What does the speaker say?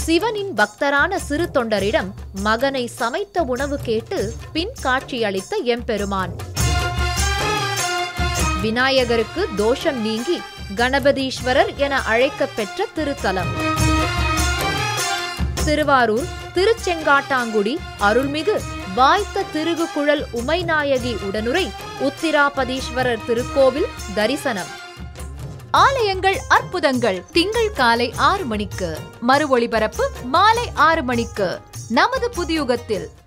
சிவனின் பக்தரான சிறு தொண்டரிடம் மகனை சமைத்த உணவு கேட்டு பின் காட்சியளித்த எம்பெருமான் விநாயகருக்கு தோஷம் நீங்கி கணபதீஸ்வரர் என அழைக்கப் பெற்ற திருத்தலம் திருவாரூர் திருச்செங்காட்டாங்குடி அருள்மிகு வாய்த்த திருகுகுழல் உமைநாயகி உடனுரை உத்திராபதீஸ்வரர் திருக்கோவில் தரிசனம் ஆலயங்கள் அற்புதங்கள் திங்கள் காலை ஆறு மணிக்கு மறு ஒளிபரப்பு மாலை ஆறு மணிக்கு நமது புதியுகத்தில்